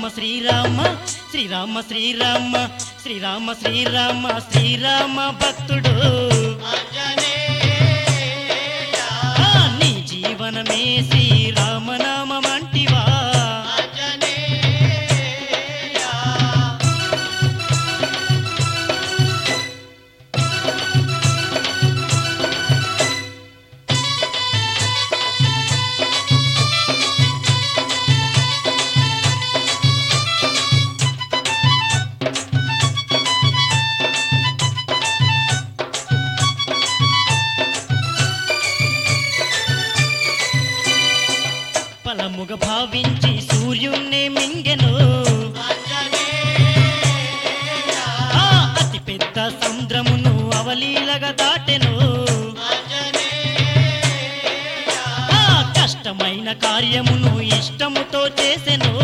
శ్రీరామ శ్రీరామ శ్రీరామ శ్రీరామ శ్రీరామ శ్రీరామ శ్రీరామ భక్తుడు ఆ, నీ జీవనమే శ్రీరామనామం అంటివా ఫలముగ భావించి సూర్యుణ్ణి మింగెను ఆ అతి పెద్ద సముద్రమును అవలీలగా దాటెను ఆ కష్టమైన కార్యమును ఇష్టముతో చేసెను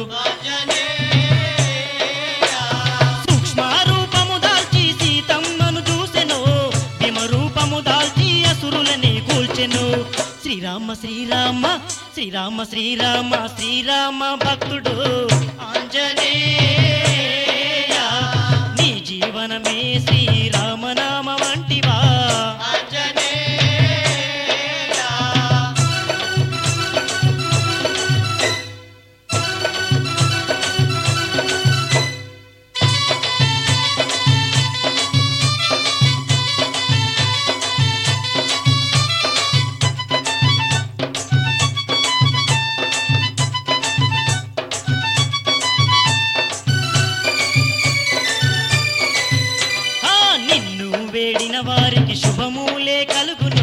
సూక్ష్మ రూపము దాల్చి సీతమ్మను చూసెను భీమ రూపము దాల్చి అసురులని కూల్చెను శ్రీరామ శ్రీరామ శ్రీరామ శ్రీరామ శ్రీరామ భక్తుడు ఆంజనేయ నీ జీవనమే శ్రీరామనామ వంటివా ఆ నిన్ను వేడిన వారికి శుభమూలే కలుగును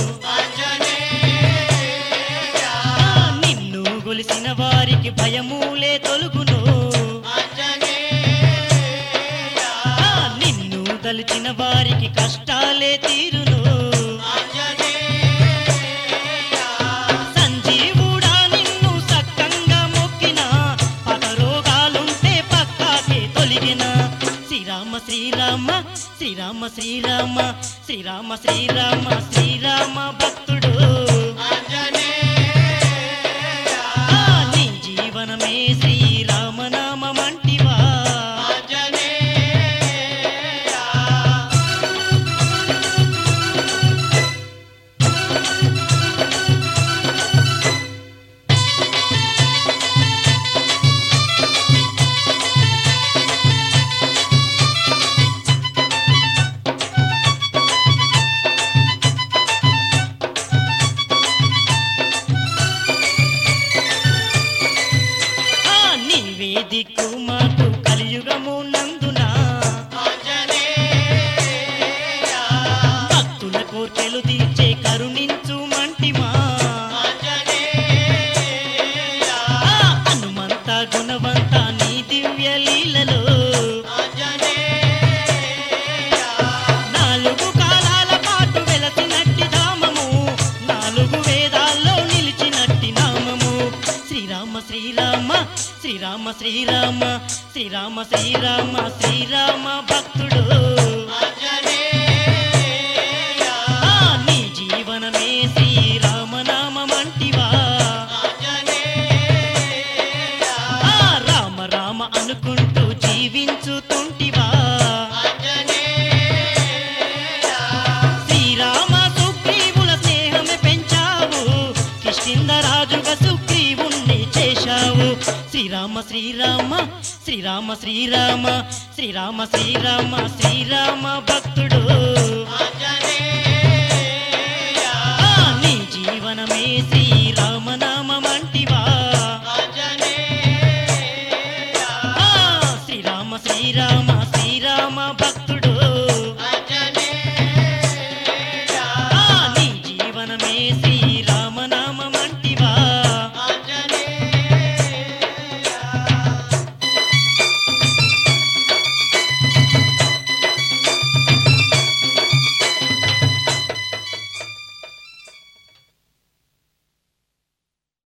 ఆ, నిన్ను గొలిసిన వారికి భయమూలే తొలుగును ఆ, నిన్ను తలిచిన వారికి కష్టాలే తీరును సంజీవుడా నిన్ను సక్కంగా మొక్కిన పగరోగాలుంటే పక్కాకే తొలిగిన శ్రీరామ శ్రీరామ శ్రీరామ శ్రీరామ శ్రీరామ శ్రీరామ శ్రీరామ భక్తుడు ఆ, నీ జీవనమే శ్రీరామనామమంటివా ఆ, నీవే దిక్కు మాకు కలియుగము నందున భక్తుల కోర్కెలు తీర్చే కరుణించు మంటిమా ఆ, హనుమంత గుణవంత నీ దివ్య లీలలో నాలుగు కాలాల పాటు వెలసినట్టి ధామము నాలుగు వేదాల్లో నిలిచినట్టి నామము శ్రీరామ శ్రీరామ శ్రీరామ శ్రీరామ శ్రీరామ శ్రీరామ శ్రీరామ భక్తుడు ఆ, నీ జీవనమే శ్రీరామనామమంటివా ఆ, రామ రామ అనుకుంటూ జీవించుతుంటివా శ్రీరామ సుగ్రీవుల స్నేహమే పెంచావు కిష్కిందరాజుగా సుగ్రీవుణ్ణి చేశావు శ్రీరామ శ్రీరామ శ్రీరామ శ్రీరామ శ్రీరామ శ్రీరామ శ్రీరామ భక్తుడు ఆ, నీ జీవనమే శ్రీ